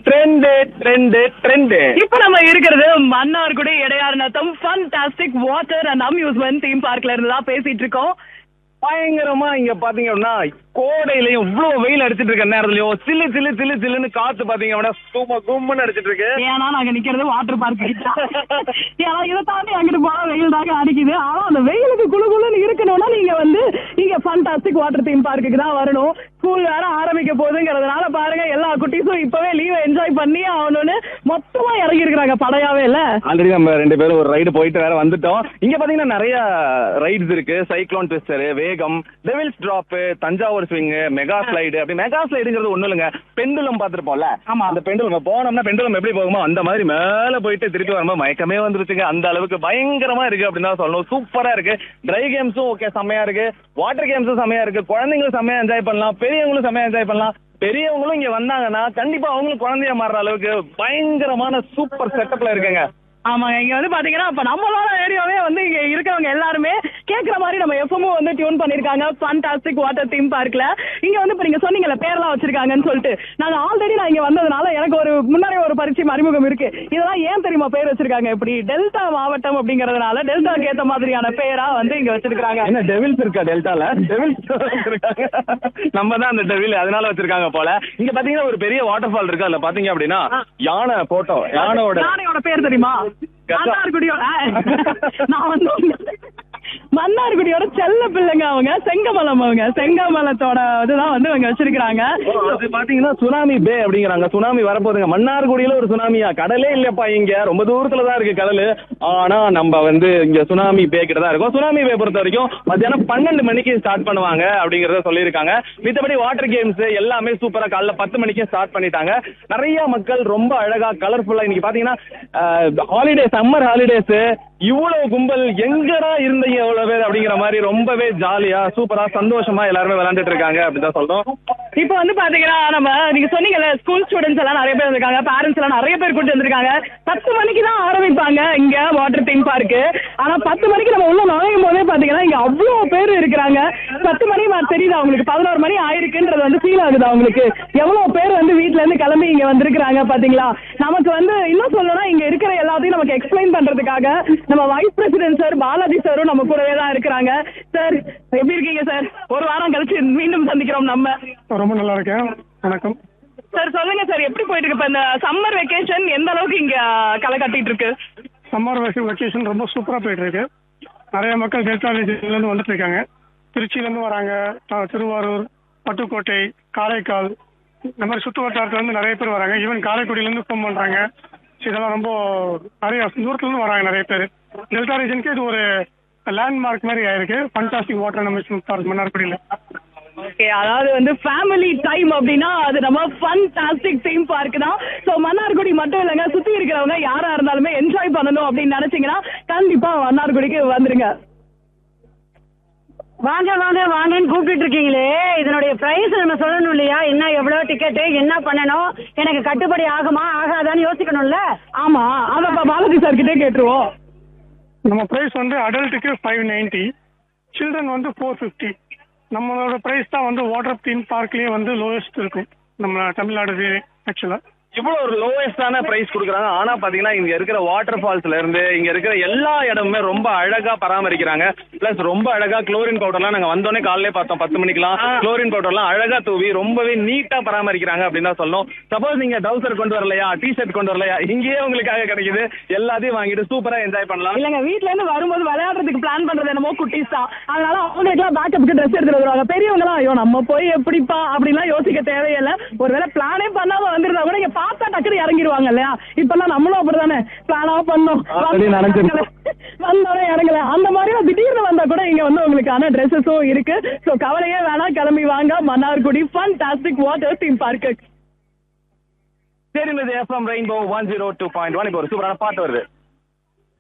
Trend trend trend இப்ப நம்ம இருக்கிறது Mannargudi Idaiyar Natham fantastic water and amusement theme பார்க்ல இருந்து தான் பேசிட்டு இருக்கோம் பயங்கரமா இங்க பாத்தீங்க அப்படின்னா கோடையிலயும் இவ்வளவு வெயில் அடிச்சிட்டு இருக்க நேரத்துலயும் சில்லு சில்லு சில்லு சில்லுன்னு காத்து பாத்தீங்க அப்படின்னா சும்மா கும்முன்னு அடிச்சிட்டு இருக்கு ஏன்னா நாங்க நிக்கிறது வாட்டர் பார்க் ஏன்னா இதை தாண்டி அங்கிட்டு போனா வெயில் தாங்க அடிக்குது ஆனா அந்த வெயிலுக்கு குளு குளுன்னு இருக்கணும்னா நீங்க வந்து இங்க ஃபன்டாஸ்டிக் வாட்டர் தீம் பார்க்குக்கு தான் வரணும் ஸ்கூல் வேற ஆரம்பிக்க போகுதுங்கிறதுனால பாருங்க எல்லா குட்டீஸும் இப்பவே லீவ் என்ஜாய் பண்ணி ஆகணும்னு மொத்தமா இறங்கி இருக்கிறாங்க படையாவே இல்ல ஆல்ரெடி நம்ம ரெண்டு பேரும் ஒரு ரைடு போயிட்டு வேற வந்துட்டோம் இங்க பாத்தீங்கன்னா நிறைய ரைட்ஸ் இருக்கு சைக்ளோன் ட்விஸ்டர் வேகம் devils drop Thanjavur swing mega slide அப்படி மெகா ஸ்லைடுங்கிறது ஒண்ணு இல்லைங்க பெண்டுலம் பாத்துருப்போம்ல ஆமா. அந்த பெண்டுலம் போனோம்னா பெண்டுலம் எப்படி போகுமோ அந்த மாதிரி மேல போயிட்டு திருப்பி வரும்போது மயக்கமே வந்துருச்சுங்க அந்த அளவுக்கு பயங்கரமா இருக்கு அப்படின்னு தான் சொல்லணும் சூப்பரா இருக்கு ட்ரை கேம்ஸும் ஓகே செம்மையா இருக்கு வாட்டர் கேம்ஸும் செம்மையா இருக்கு குழந்தைங்களும் செம்மையா என்ஜாய் பண்ணலாம் பெரியவங்களும் செம்மையா என்ஜாய் பண்ணலாம் பெரியவங்களும் இங்க வந்தாங்கன்னா கண்டிப்பா அவங்களும் குழந்தைய மாறுற அளவுக்கு பயங்கரமான சூப்பர் செட்டப்ல இருக்குங்க ஆமாங்க இங்க வந்து பாத்தீங்கன்னா இப்ப நம்மளோட ஏரியாவே வந்து இங்க இருக்கிறவங்க எல்லாருமே கேக்குற மாதிரி நம்ம எஃப்எம்மும் வந்து டியூன் பண்ணிருக்காங்க ஃபண்டாஸ்டிக் வாட்டர் தீம் பார்க்ல இங்க வந்து இப்ப நீங்க சொன்னீங்கல்ல பேர்லாம் வச்சிருக்காங்கன்னு சொல்லிட்டு நாங்க ஆல்ரெடி நான் இங்க வந்ததுனால எனக்கு ஒரு முன்னாடி ஒரு பரிச்சயம் அறிமுகம் இருக்கு இதெல்லாம் ஏன் தெரியுமா பேர் வச்சிருக்காங்க இப்படி டெல்டா மாவட்டம் அப்படிங்கறதுனால டெல்டாக்கு ஏத்த மாதிரியான பேரா வந்து இங்க வச்சிருக்காங்க என்ன டெவில்ஸ் இருக்கா டெல்டால டெவில்ஸ் இருக்காங்க நம்ம தான் அந்த டெவில் அதனால வச்சிருக்காங்க போல இங்க பாத்தீங்கன்னா ஒரு பெரிய வாட்டர் ஃபால் இருக்கு அதுல பாத்தீங்க அப்படின்னா யானை போட்டோ யானையோட யானையோட பேர் தெரியுமா கசா. மன்னார்குடியோட நான் வந்து மன்னார்குடியோட செல்ல பிள்ளைங்க அவங்க செங்கமலம் அவங்க செங்கமலத்தோட இதுதான் வந்து இவங்க வச்சிருக்காங்க அது பாத்தீங்கன்னா சுனாமி பே அப்படிங்கிறாங்க சுனாமி வரப்போகுதுங்க மன்னார்குடியில ஒரு சுனாமியா கடலே இல்லப்பா இங்க ரொம்ப தூரத்துல தான் இருக்கு கடல் ஆனா நம்ம வந்து இங்க சுனாமி பே கிட்ட தான் இருக்கோம் சுனாமி பே பொறுத்த வரைக்கும் மத்தியானம் பன்னெண்டு மணிக்கு ஸ்டார்ட் பண்ணுவாங்க அப்படிங்கறத சொல்லியிருக்காங்க மித்தபடி வாட்டர் கேம்ஸ் எல்லாமே சூப்பரா காலைல பத்து மணிக்கே ஸ்டார்ட் பண்ணிட்டாங்க நிறைய மக்கள் ரொம்ப அழகா கலர்ஃபுல்லா இன்னைக்கு பாத்தீங்கன்னா ஹாலிடே சம்மர் ஹாலிடேஸ் இவ்வளவு கும்பல் எங்கடா இருந்தீங்க எவ்வளவு பேர் அப்படிங்கிற மாதிரி ரொம்பவே ஜாலியா சூப்பரா சந்தோஷமா எல்லாருமே விளையாண்டுட்டு இருக்காங்க அப்படின்னு தான் சொல்றோம் இப்போ வந்து பாத்தீங்கன்னா நம்ம நீங்க சொன்னீங்கல்ல ஸ்கூல் ஸ்டூடெண்ட்ஸ் எல்லாம் நிறைய பேர் வந்திருக்காங்க பேரண்ட்ஸ் எல்லாம் நிறைய பேர் கூட்டி வந்திருக்காங்க பத்து மணிக்கு தான் ஆரம்பிப்பாங்க இங்க வாட்டர் தீம் பார்க்கு ஆனா பத்து மணிக்கு நம்ம உள்ள நுழையும் போதே பாத்தீங்கன்னா இங்க அவ்வளவு பேர் இருக்கிறாங்க பத்து மணி மா- தெரியுது அவங்களுக்கு பதினோரு மணி ஆயிருக்குன்றது வந்து ஃபீல் ஆகுது அவங்களுக்கு எவ்வளவு பேர் வந்து வீட்ல இருந்து கிளம்பி இங்க வந்திருக்கிறாங்க பாத்தீங்களா நமக்கு வந்து இன்னும் சொல்லணும்னா இங்க இருக்கிற எல்லாத்தையும் நமக்கு எக்ஸ்பிளைன் பண்றதுக்காக நம்ம வைஸ் பிரசிடென்ட் சார் பாலாஜி சாரும் நம்ம கூடவே தான் இருக்கிறாங்க சார் எப்படி இருக்கீங்க சார் ஒரு வாரம் கழிச்சு மீண்டும் சந்திக்கிறோம் நம்ம ரொம்ப நல்லா இருக்கேன் வணக்கம் சார் சொல்லுங்க சார் எப்படி போயிட்டு இருக்கு இப்ப இந்த சம்மர் வெக்கேஷன் எந்த அளவுக்கு இங்க களை கட்டிட்டு இருக்கு சம்மர் வெக்கேஷன் ரொம்ப சூப்பராக போயிட்டு இருக்கு நிறைய மக்கள் டெல்டா ரீஜன்லேருந்து வந்துட்டு இருக்காங்க திருச்சியிலேருந்து வராங்க த- திருவாரூர் பட்டுக்கோட்டை காரைக்கால் இந்த மாதிரி சுற்று வட்டாரத்துலேருந்து நிறைய பேர் வராங்க ஈவன் காரைக்குடியிலேருந்து ஃபோன் பண்ணுறாங்க இதெல்லாம் ரொம்ப நிறைய தூரத்துலேருந்து வராங்க நிறைய பேர் டெல்டா ரீஜனுக்கு இது ஒரு லேண்ட்மார்க் மாதிரி ஆயிருக்கு ஃபண்டாஸ்டிக் வாட்டர் அமேஸ்மெண்ட் பார்க் மன்னார்குடியில் ஓகே அதாவது வந்து ஃபேமிலி டைம் அப்படின்னா அது நம்ம ஃபன்டாஸ்டிக் தீம் பார்க் தான் ஸோ மன்னார்குடி மட்டும் இல்லைங்க சுத்தி இருக்கிறவங்க யாரா இருந்தாலுமே என்ஜாய் பண்ணணும் அப்படின்னு நினைச்சீங்கன்னா கண்டிப்பா மன்னார்குடிக்கு வந்துருங்க வாங்க வாங்க வாங்கன்னு கூப்பிட்டு இருக்கீங்களே இதனுடைய பிரைஸ் நம்ம சொல்லணும் இல்லையா என்ன எவ்வளவு டிக்கெட்டு என்ன பண்ணணும் எனக்கு கட்டுப்படி ஆகுமா ஆகாதான்னு யோசிக்கணும்ல ஆமா அதை இப்ப பாலாஜி சார் கிட்டே கேட்டுருவோம் நம்ம ப்ரைஸ் வந்து அடல்ட்டுக்கு ஃபைவ் நைன்ட்டி சில்ட்ரன் வந்து ஃபோர் ஃபிஃப்டி நம்மளோட ப்ரைஸ் தான் வந்து வாட்டர் தீம் பார்க்லேயே வந்து லோயஸ்ட் இருக்கும் நம்ம தமிழ்நாடு ஆக்சுவலாக இவ்வளவு ஒரு லோவஸ்டான பிரைஸ் கொடுக்குறாங்க ஆனா பாத்தீங்கன்னா இங்க இருக்கிற வாட்டர் ஃபால்ஸ்ல இருந்து இங்க இருக்கிற எல்லா இடமுமே ரொம்ப அழகா பராமரிக்கிறாங்க பிளஸ் ரொம்ப அழகா குளோரின் பவுடர்லாம் நாங்க வந்தோடனே காலையிலே பார்த்தோம் பத்து மணிக்கெல்லாம் குளோரின் பவுடர்லாம் அழகா தூவி ரொம்பவே நீட்டா பராமரிக்கிறாங்க அப்படின்னு தான் சொல்லணும் சப்போஸ் நீங்க டவுசர் கொண்டு வரலையா டி ஷர்ட் கொண்டு வரலையா இங்கேயே உங்களுக்காக கிடைக்குது எல்லாத்தையும் வாங்கிட்டு சூப்பரா என்ஜாய் பண்ணலாம் இல்லங்க வீட்ல இருந்து வரும்போது விளையாடுறதுக்கு பிளான் பண்றது என்னமோ குட்டீஸ் தான் அதனால அவங்களுக்குலாம் பேக்கப்புக்கு ட்ரெஸ் எடுத்துட்டு வருவாங்க பெரியவங்க எல்லாம் ஐயோ நம்ம போய் எப்படிப்பா அப்படிலாம் யோசிக்க தேவையில்லை ஒருவேளை பிளானே பண்ணாம வந்திருந்தா கூட இங்க பார்த்தா டக்குனு இறங்கிடுவாங்க இல்லையா இப்பெல்லாம் நம்மளும் அப்படிதானே பிளானா பண்ணோம் Already நடந்துருச்சு. வந்தோடனே இறங்கல அந்த மாதிரி திடீர்னு வந்தா கூட இங்க வந்து உங்களுக்கான ட்ரெஸ்ஸஸும் இருக்கு சோ கவலையே வேணாம் கிளம்பி வாங்க Mannargudi fantastic water theme park சரி இது FM rainbow one zero two point one இப்போ ஒரு சூப்பரான பாட்டு வருது